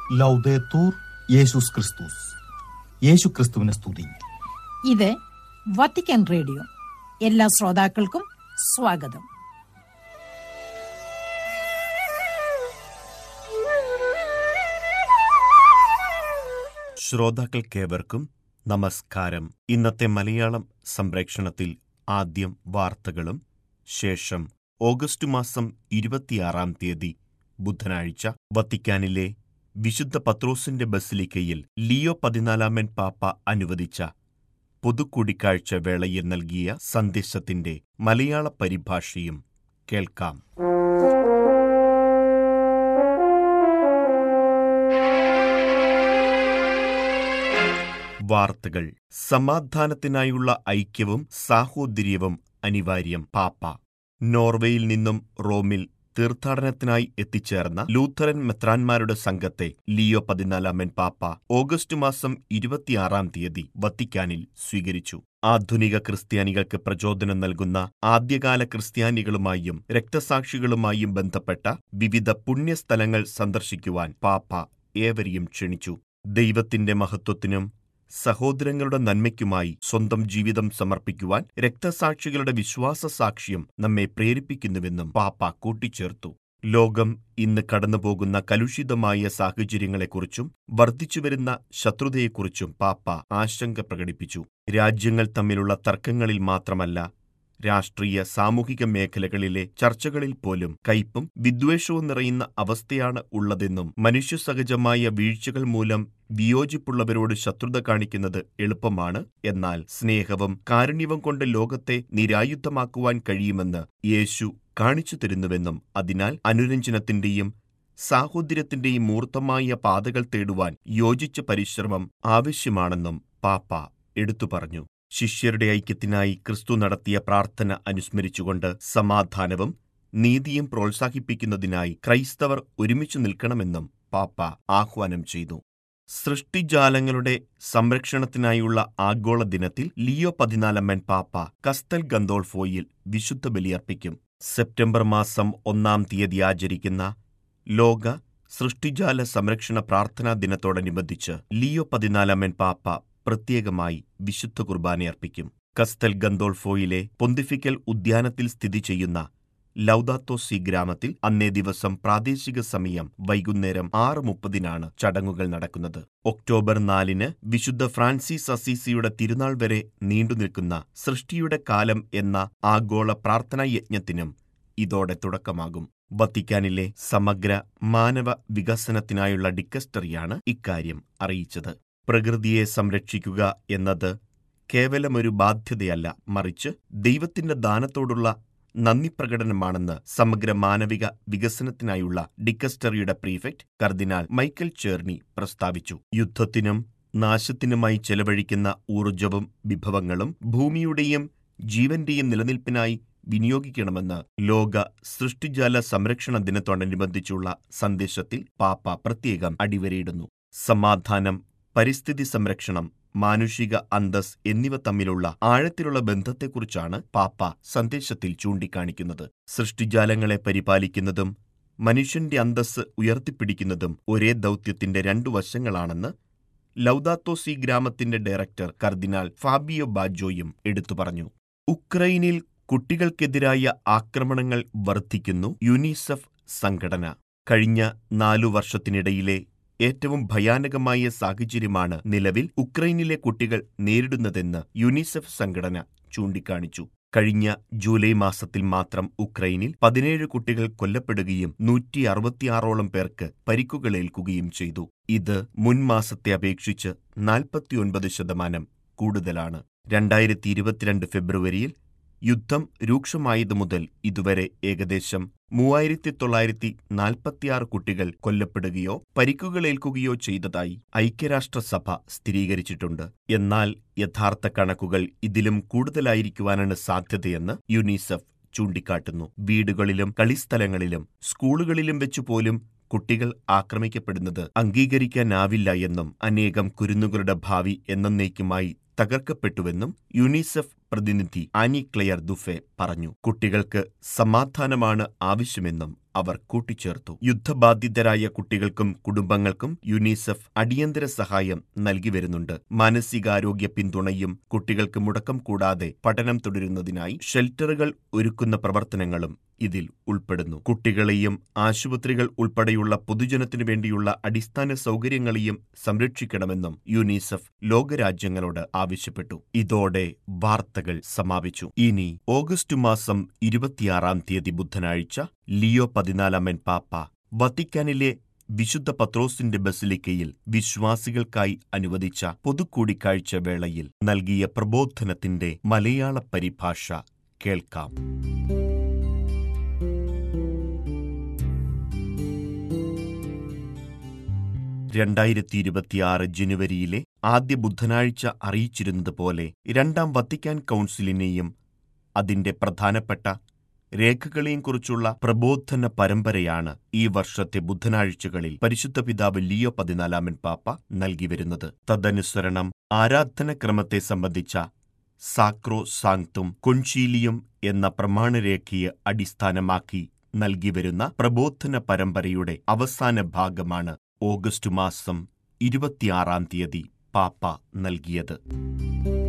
ലൗദേത്തൂർ യേശുസ് ക്രിസ്തുസ് യേശു ക്രിസ്തുവിനെ സ്തുതി ഇത് വത്തിക്കാൻ റേഡിയോ എല്ലാ ശ്രോതാക്കൾക്കും സ്വാഗതം ശ്രോതാക്കൾക്കേവർക്കും നമസ്കാരം ഇന്നത്തെ മലയാളം സംപ്രേക്ഷണത്തിൽ ആദ്യം വാർത്തകളും ശേഷം ഓഗസ്റ്റ് മാസം ഇരുപത്തിയാറാം തീയതി ബുധനാഴ്ച വത്തിക്കാനിലെ വിശുദ്ധ പത്രോസിന്റെ ബസിലിക്കയിൽ ലിയോ പതിനാലാമൻ പാപ്പ അനുവദിച്ച പൊതുകൂടിക്കാഴ്ച വേളയിൽ നൽകിയ സന്ദേശത്തിന്റെ മലയാള പരിഭാഷയും കേൾക്കാം വാർത്തകൾ സമാധാനത്തിനായുള്ള ഐക്യവും സാഹോദര്യവും അനിവാര്യം പാപ്പ നോർവേയിൽ നിന്നും റോമിൽ തീർത്ഥാടനത്തിനായി എത്തിച്ചേർന്ന ലൂഥറൻ മെത്രാൻമാരുടെ സംഘത്തെ ലിയോ പതിനാലാമൻ പാപ്പ ഓഗസ്റ്റ് മാസം ഇരുപത്തിയാറാം തീയതി വത്തിക്കാനിൽ സ്വീകരിച്ചു ആധുനിക ക്രിസ്ത്യാനികൾക്ക് പ്രചോദനം നൽകുന്ന ആദ്യകാല ക്രിസ്ത്യാനികളുമായും രക്തസാക്ഷികളുമായും ബന്ധപ്പെട്ട വിവിധ പുണ്യസ്ഥലങ്ങൾ സന്ദർശിക്കുവാൻ പാപ്പ ഏവരെയും ക്ഷണിച്ചു ദൈവത്തിന്റെ മഹത്വത്തിനും സഹോദരങ്ങളുടെ നന്മയ്ക്കുമായി സ്വന്തം ജീവിതം സമർപ്പിക്കുവാൻ രക്തസാക്ഷികളുടെ വിശ്വാസ സാക്ഷ്യം നമ്മെ പ്രേരിപ്പിക്കുന്നുവെന്നും പാപ്പ കൂട്ടിച്ചേർത്തു ലോകം ഇന്ന് കടന്നുപോകുന്ന കലുഷിതമായ സാഹചര്യങ്ങളെക്കുറിച്ചും വർദ്ധിച്ചുവരുന്ന ശത്രുതയെക്കുറിച്ചും പാപ്പ ആശങ്ക പ്രകടിപ്പിച്ചു രാജ്യങ്ങൾ തമ്മിലുള്ള തർക്കങ്ങളിൽ മാത്രമല്ല രാഷ്ട്രീയ സാമൂഹിക മേഖലകളിലെ ചർച്ചകളിൽ പോലും കയ്പും വിദ്വേഷവും നിറയുന്ന അവസ്ഥയാണ് ഉള്ളതെന്നും മനുഷ്യസഹജമായ വീഴ്ചകൾ മൂലം വിയോജിപ്പുള്ളവരോട് ശത്രുത കാണിക്കുന്നത് എളുപ്പമാണ് എന്നാൽ സ്നേഹവും കാരുണ്യവും കൊണ്ട് ലോകത്തെ നിരായുധമാക്കുവാൻ കഴിയുമെന്ന് യേശു കാണിച്ചു തരുന്നുവെന്നും അതിനാൽ അനുരഞ്ജനത്തിന്റെയും സാഹോദര്യത്തിന്റെയും മൂർത്തമായ പാതകൾ തേടുവാൻ യോജിച്ച പരിശ്രമം ആവശ്യമാണെന്നും പാപ്പ എടുത്തു പറഞ്ഞു ശിഷ്യരുടെ ഐക്യത്തിനായി ക്രിസ്തു നടത്തിയ പ്രാർത്ഥന അനുസ്മരിച്ചുകൊണ്ട് സമാധാനവും നീതിയും പ്രോത്സാഹിപ്പിക്കുന്നതിനായി ക്രൈസ്തവർ ഒരുമിച്ചു നിൽക്കണമെന്നും പാപ്പ ആഹ്വാനം ചെയ്തു സൃഷ്ടിജാലങ്ങളുടെ സംരക്ഷണത്തിനായുള്ള ആഗോള ദിനത്തിൽ ലിയോ പതിനാലമ്മൻ പാപ്പ കസ്തൽ ഗന്തോൾഫോയിൽ വിശുദ്ധ ബലിയർപ്പിക്കും സെപ്റ്റംബർ മാസം ഒന്നാം തീയതി ആചരിക്കുന്ന ലോക സൃഷ്ടിജാല സംരക്ഷണ പ്രാർത്ഥനാ ദിനത്തോടനുബന്ധിച്ച് ലിയോ പതിനാലാമൻ പാപ്പ പ്രത്യേകമായി വിശുദ്ധ കുർബാനയർപ്പിക്കും കസ്തൽ ഗന്തോൾഫോയിലെ പൊന്തിഫിക്കൽ ഉദ്യാനത്തിൽ സ്ഥിതി ചെയ്യുന്ന ലൗദാത്തോ സി ഗ്രാമത്തിൽ അന്നേ ദിവസം പ്രാദേശിക സമയം വൈകുന്നേരം ആറ് മുപ്പതിനാണ് ചടങ്ങുകൾ നടക്കുന്നത് ഒക്ടോബർ നാലിന് വിശുദ്ധ ഫ്രാൻസിസ് അസീസിയുടെ തിരുനാൾ വരെ നീണ്ടുനിൽക്കുന്ന സൃഷ്ടിയുടെ കാലം എന്ന ആഗോള പ്രാർത്ഥനാ യജ്ഞത്തിനും ഇതോടെ തുടക്കമാകും വത്തിക്കാനിലെ സമഗ്ര മാനവ വികസനത്തിനായുള്ള ഡിക്കസ്റ്ററിയാണ് ഇക്കാര്യം അറിയിച്ചത് പ്രകൃതിയെ സംരക്ഷിക്കുക എന്നത് കേവലമൊരു ബാധ്യതയല്ല മറിച്ച് ദൈവത്തിന്റെ ദാനത്തോടുള്ള നന്ദി പ്രകടനമാണെന്ന് സമഗ്ര മാനവിക വികസനത്തിനായുള്ള ഡിക്കസ്റ്ററിയുടെ പ്രീഫെക്ട് കർദിനാൾ മൈക്കൽ ചേർണി പ്രസ്താവിച്ചു യുദ്ധത്തിനും നാശത്തിനുമായി ചെലവഴിക്കുന്ന ഊർജവും വിഭവങ്ങളും ഭൂമിയുടെയും ജീവന്റെയും നിലനിൽപ്പിനായി വിനിയോഗിക്കണമെന്ന് ലോക സൃഷ്ടിജാല സംരക്ഷണ ദിനത്തോടനുബന്ധിച്ചുള്ള സന്ദേശത്തിൽ പാപ്പ പ്രത്യേകം അടിവരയിടുന്നു സമാധാനം പരിസ്ഥിതി സംരക്ഷണം മാനുഷിക അന്തസ് എന്നിവ തമ്മിലുള്ള ആഴത്തിലുള്ള ബന്ധത്തെക്കുറിച്ചാണ് പാപ്പ സന്ദേശത്തിൽ ചൂണ്ടിക്കാണിക്കുന്നത് സൃഷ്ടിജാലങ്ങളെ പരിപാലിക്കുന്നതും മനുഷ്യന്റെ അന്തസ് ഉയർത്തിപ്പിടിക്കുന്നതും ഒരേ ദൗത്യത്തിന്റെ രണ്ടു വശങ്ങളാണെന്ന് ലൗദാത്തോസി ഗ്രാമത്തിന്റെ ഡയറക്ടർ കർദിനാൾ ഫാബിയോ ബാജോയും എടുത്തു പറഞ്ഞു ഉക്രൈനിൽ കുട്ടികൾക്കെതിരായ ആക്രമണങ്ങൾ വർദ്ധിക്കുന്നു യുനിസെഫ് സംഘടന കഴിഞ്ഞ നാലു വർഷത്തിനിടയിലെ ഏറ്റവും ഭയാനകമായ സാഹചര്യമാണ് നിലവിൽ ഉക്രൈനിലെ കുട്ടികൾ നേരിടുന്നതെന്ന് യുനിസെഫ് സംഘടന ചൂണ്ടിക്കാണിച്ചു കഴിഞ്ഞ ജൂലൈ മാസത്തിൽ മാത്രം ഉക്രൈനിൽ പതിനേഴ് കുട്ടികൾ കൊല്ലപ്പെടുകയും നൂറ്റി അറുപത്തിയാറോളം പേർക്ക് പരിക്കുകളേൽക്കുകയും ചെയ്തു ഇത് മുൻ മാസത്തെ അപേക്ഷിച്ച് നാൽപ്പത്തിയൊൻപത് ശതമാനം കൂടുതലാണ് രണ്ടായിരത്തി ഇരുപത്തിരണ്ട് ഫെബ്രുവരിയിൽ യുദ്ധം രൂക്ഷമായതു മുതൽ ഇതുവരെ ഏകദേശം മൂവായിരത്തി തൊള്ളായിരത്തി നാൽപ്പത്തിയാറ് കുട്ടികൾ കൊല്ലപ്പെടുകയോ പരിക്കുകളേൽക്കുകയോ ചെയ്തതായി ഐക്യരാഷ്ട്രസഭ സ്ഥിരീകരിച്ചിട്ടുണ്ട് എന്നാൽ യഥാർത്ഥ കണക്കുകൾ ഇതിലും കൂടുതലായിരിക്കുവാനാണ് സാധ്യതയെന്ന് യുനിസെഫ് ചൂണ്ടിക്കാട്ടുന്നു വീടുകളിലും കളിസ്ഥലങ്ങളിലും സ്കൂളുകളിലും വെച്ചുപോലും കുട്ടികൾ ആക്രമിക്കപ്പെടുന്നത് അംഗീകരിക്കാനാവില്ല എന്നും അനേകം കുരുന്നുകളുടെ ഭാവി എന്നേക്കുമായി തകർക്കപ്പെട്ടുവെന്നും യുനിസെഫ് പ്രതിനിധി ആനി ക്ലെയർ ദുഫെ പറഞ്ഞു കുട്ടികൾക്ക് സമാധാനമാണ് ആവശ്യമെന്നും അവർ കൂട്ടിച്ചേർത്തു യുദ്ധബാധിതരായ കുട്ടികൾക്കും കുടുംബങ്ങൾക്കും യുനിസെഫ് അടിയന്തര സഹായം നൽകി വരുന്നുണ്ട് മാനസികാരോഗ്യ പിന്തുണയും കുട്ടികൾക്ക് മുടക്കം കൂടാതെ പഠനം തുടരുന്നതിനായി ഷെൽട്ടറുകൾ ഒരുക്കുന്ന പ്രവർത്തനങ്ങളും ഇതിൽ ഉൾപ്പെടുന്നു കുട്ടികളെയും ആശുപത്രികൾ ഉൾപ്പെടെയുള്ള പൊതുജനത്തിനു വേണ്ടിയുള്ള അടിസ്ഥാന സൗകര്യങ്ങളെയും സംരക്ഷിക്കണമെന്നും യുനിസെഫ് ലോകരാജ്യങ്ങളോട് ആവശ്യപ്പെട്ടു ഇതോടെ വാർത്തകൾ സമാപിച്ചു ഇനി ഓഗസ്റ്റ് മാസം ഇരുപത്തിയാറാം തീയതി ബുധനാഴ്ച ലിയോ പതിനാലാമൻ പാപ്പ വത്തിക്കാനിലെ വിശുദ്ധ പത്രോസിന്റെ ബസിലിക്കയിൽ വിശ്വാസികൾക്കായി അനുവദിച്ച പൊതുകൂടിക്കാഴ്ച വേളയിൽ നൽകിയ പ്രബോധനത്തിന്റെ മലയാള പരിഭാഷ കേൾക്കാം രണ്ടായിരത്തി ഇരുപത്തിയാറ് ജനുവരിയിലെ ആദ്യ ബുധനാഴ്ച അറിയിച്ചിരുന്നതുപോലെ രണ്ടാം വത്തിക്കാൻ കൗൺസിലിനെയും അതിന്റെ പ്രധാനപ്പെട്ട രേഖകളെയും കുറിച്ചുള്ള പ്രബോധന പരമ്പരയാണ് ഈ വർഷത്തെ ബുധനാഴ്ചകളിൽ പരിശുദ്ധ പിതാവ് ലിയോ പതിനാലാമൻ പാപ്പ നൽകിവരുന്നത് തദനുസരണം ആരാധനക്രമത്തെ സംബന്ധിച്ച സാക്രോ സാങ്തും കൊൻഷീലിയും എന്ന പ്രമാണരേഖയെ അടിസ്ഥാനമാക്കി നൽകിവരുന്ന പ്രബോധന പരമ്പരയുടെ അവസാന ഭാഗമാണ് ഓഗസ്റ്റ് മാസം ഇരുപത്തിയാറാം തീയതി പാപ്പ നൽകിയത്